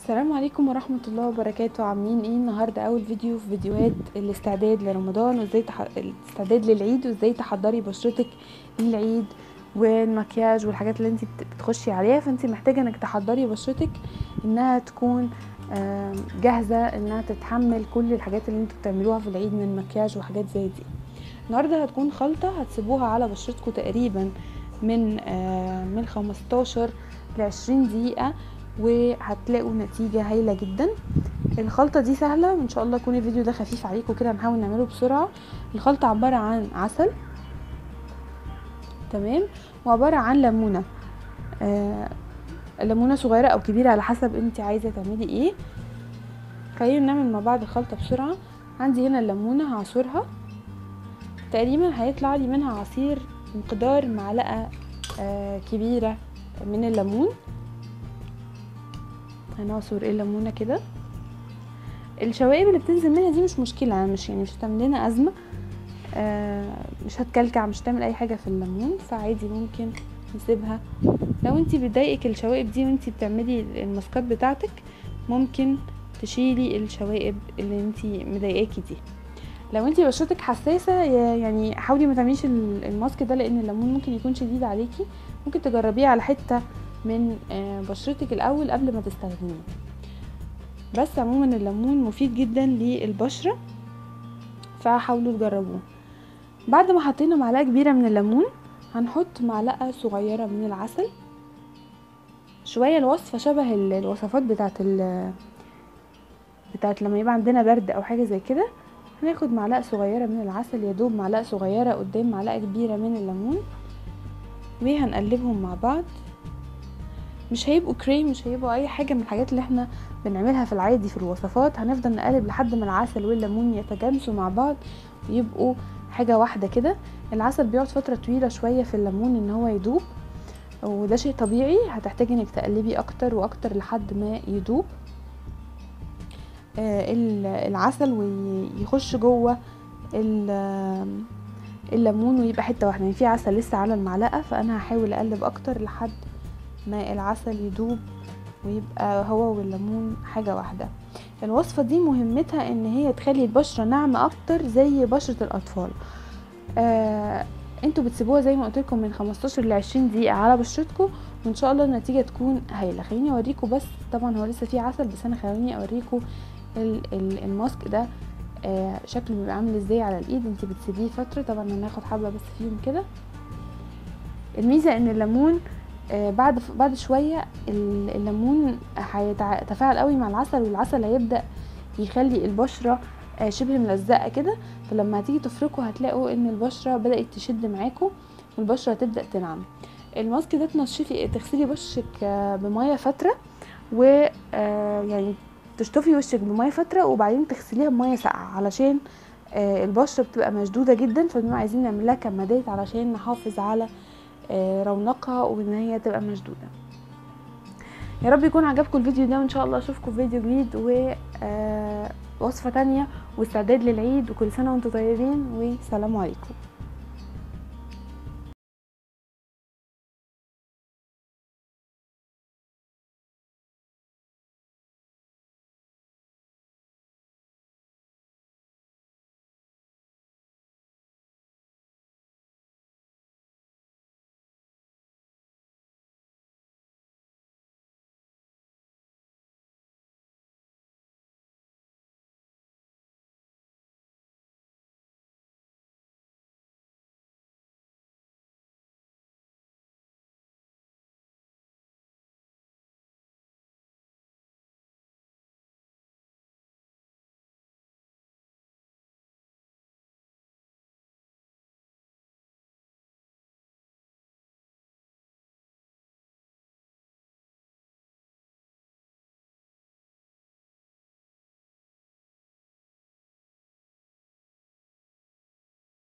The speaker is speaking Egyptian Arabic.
السلام عليكم ورحمة الله وبركاته عاملين ايه النهاردة اول فيديو في فيديوهات الاستعداد لرمضان وازاي تح... الاستعداد للعيد وازاي تحضري بشرتك للعيد والمكياج والحاجات اللي انت بت- بتخشي عليها فانت محتاجة انك تحضري بشرتك انها تكون آم، جاهزة انها تتحمل كل الحاجات اللي انتوا بتعملوها في العيد من مكياج وحاجات زي دي النهاردة هتكون خلطة هتسيبوها على بشرتكم تقريبا من آه، من 15 ل 20 دقيقة وهتلاقوا نتيجة هايلة جدا الخلطة دي سهلة وان شاء الله يكون الفيديو ده خفيف عليكم كده نحاول نعمله بسرعة الخلطة عبارة عن عسل تمام وعبارة عن ليمونة آه ليمونة صغيرة او كبيرة على حسب انت عايزة تعملي ايه خلينا نعمل مع بعض الخلطة بسرعة عندي هنا الليمونة هعصرها تقريبا هيطلع لي منها عصير مقدار معلقة آه كبيرة من الليمون هنعصر الليمونة كده الشوائب اللي بتنزل منها دي مش مشكلة يعني مش يعني مش هتعمل لنا أزمة آه مش هتكلكع مش هتعمل أي حاجة في الليمون فعادي ممكن نسيبها لو انتي بتضايقك الشوائب دي وانتي بتعملي الماسكات بتاعتك ممكن تشيلي الشوائب اللي انتي مضايقاكي دي لو انتي بشرتك حساسة يعني حاولي ما تعمليش ال- الماسك ده لان الليمون ممكن يكون شديد عليكي ممكن تجربيه على حتة من آه، بشرتك الاول قبل ما تستخدميه بس عموما الليمون مفيد جدا للبشرة فحاولوا تجربوه بعد ما حطينا معلقة كبيرة من الليمون هنحط معلقة صغيرة من العسل شوية الوصفة شبه ال- الوصفات بتاعت ال بتاعت لما يبقى عندنا برد او حاجة زي كده هناخد معلقة صغيرة من العسل يدوب معلقة صغيرة قدام معلقة كبيرة من الليمون وهنقلبهم مع بعض مش هيبقوا كريم مش هيبقوا اي حاجه من الحاجات اللي احنا بنعملها في العادي في الوصفات هنفضل نقلب لحد ما العسل والليمون يتجانسوا مع بعض ويبقوا حاجه واحده كده العسل بيقعد فتره طويله شويه في الليمون ان هو يدوب وده شيء طبيعي هتحتاجي انك تقلبي اكتر واكتر لحد ما يدوب آه، ال- العسل ويخش جوه ال- الليمون ويبقى حته واحده يعني في عسل لسه على المعلقه فانا هحاول اقلب اكتر لحد ما العسل يدوب ويبقى هو والليمون حاجة واحدة الوصفة دي مهمتها ان هي تخلي البشرة ناعمة اكتر زي بشرة الاطفال آه انتوا بتسيبوها زي ما قلت لكم من 15 ل 20 دقيقة على بشرتكم وان شاء الله النتيجة تكون هايلة خليني اوريكم بس طبعا هو لسه فيه عسل بس انا خليني اوريكم ال- ال- الماسك ده آه شكله بيبقى عامل ازاي على الايد انت بتسيبيه فترة طبعا هناخد حبة بس فيهم كده الميزة ان الليمون آه، بعد بعد شويه ال- الليمون هيتفاعل قوي مع العسل والعسل هيبدا يخلي البشره آه، شبه ملزقه كده فلما هتيجي تفركوا هتلاقوا ان البشره بدات تشد معاكم والبشره هتبدا تنعم الماسك ده تنشفي تغسلي وشك آه، بميه فتره و آه، يعني تشطفي وشك بميه فتره وبعدين تغسليها بميه ساقعه علشان آه، البشره بتبقى مشدوده جدا فبنبقى عايزين نعمل لها كمادات علشان نحافظ على آه، رونقها وان هي تبقى مشدوده يا رب يكون عجبكم الفيديو ده وان شاء الله اشوفكم في فيديو جديد و آه، وصفه تانية واستعداد للعيد وكل سنه وانتم طيبين والسلام عليكم